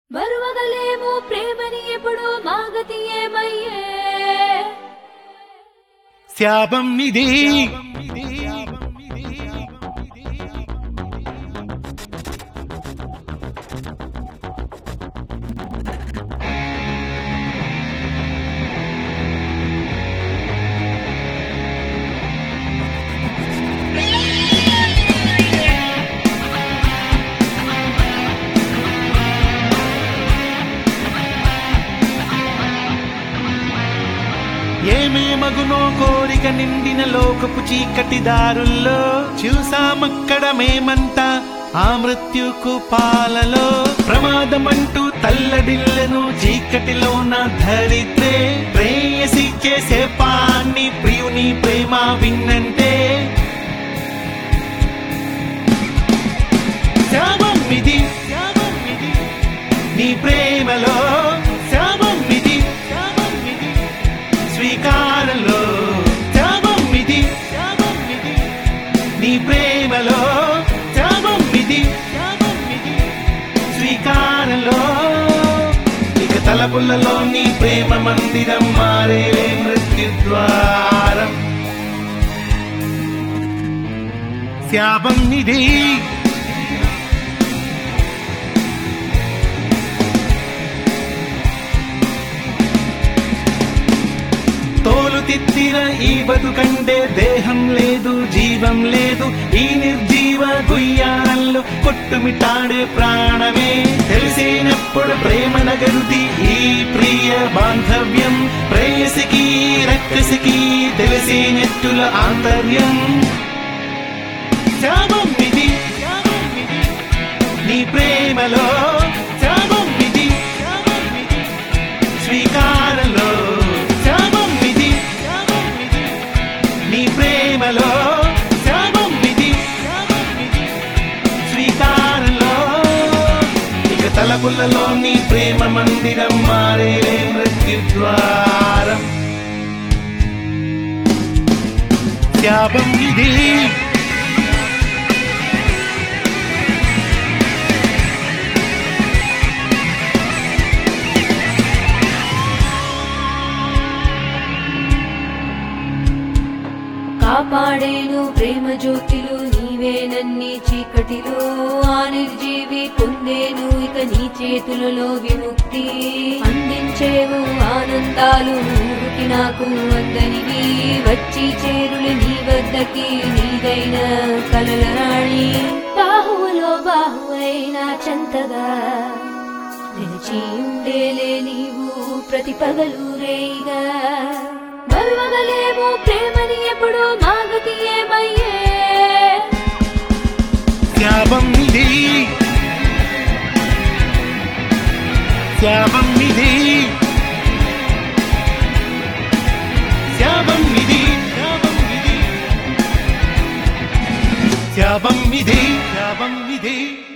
మరువగలేము ప్రేమని ఎప్పుడు మాగతి ఏమయ్యే శాపం ఇది ఏమేమగునో కోరిక నిండిన లోకపు చీకటి దారుల్లో చూసామక్కడ మేమంతా ఆ మృత్యుకు పాలలో ప్రమాదమంటూ తల్లడిల్లను చీకటిలోన ధరితే ప్రేయసి చేసే పాన్ని ప్రియుని ప్రేమ విన్నంటే శాపం ఇది శాపం ఇది నీ ప్రేమలో శాపం ఇది శాపం ఇది స్వీకారంలో శాపం ఇది శాపం ఇది నీ ప్రేమలో శాపం ఇది శాపం ఇది స్వీకారంలో ఇక తలపుల్లలో నీ ప్రేమ మందిరం మారే మృత్యుద్వారం శాపం ఇది తోలు తిత్తిన ఈ బతుకండే దేహం లేదు జీవం లేదు ఈ నిర్జీవ గుయ్యారంలో కొట్టుమిటాడే ప్రాణమే తెలిసినప్పుడు ప్రేమ నగరుది ఈ ప్రియ బాంధవ్యం ప్రేయసికి రక్కసికి తెలిసినట్టుల ఆంతర్యం శాపం ఇది శాపం ఇది నీ ప్రేమలో శాపం ఇది శాపం ఇది స్వీకారంలో శాపం ఇది శాపం ఇది నీ ప్రేమలో శాపం ఇది శాపం ఇది స్వీకారంలో ఇక తలపుల్లలో నీ ప్రేమ మందిరం మారే మృత్యుద్వారం శాపం ఇది కాపాడేను ప్రేమ జ్యోతిలు నీవేనన్ని చీకటిలో ఆ నిర్జీవి పొందేను ఇక నీ చేతులలో విముక్తి అందించేవు ఆనందాలు నువ్వుకి నాకు అందనివి వచ్చి చేరులు నీ వద్దకి నీదైన కలల రాణి బాహువులో బాహువైన చెంతగా నిలిచి ఉండేలే నీవు ప్రతి పగలు రేయిగా మరువగలేము ప్రేమని ఎప్పుడు మాగతి ఏమయ్యే శాపం ఇది శాపం ఇది శాపం ఇది శాపం ఇది శాపం ఇది శాపం ఇది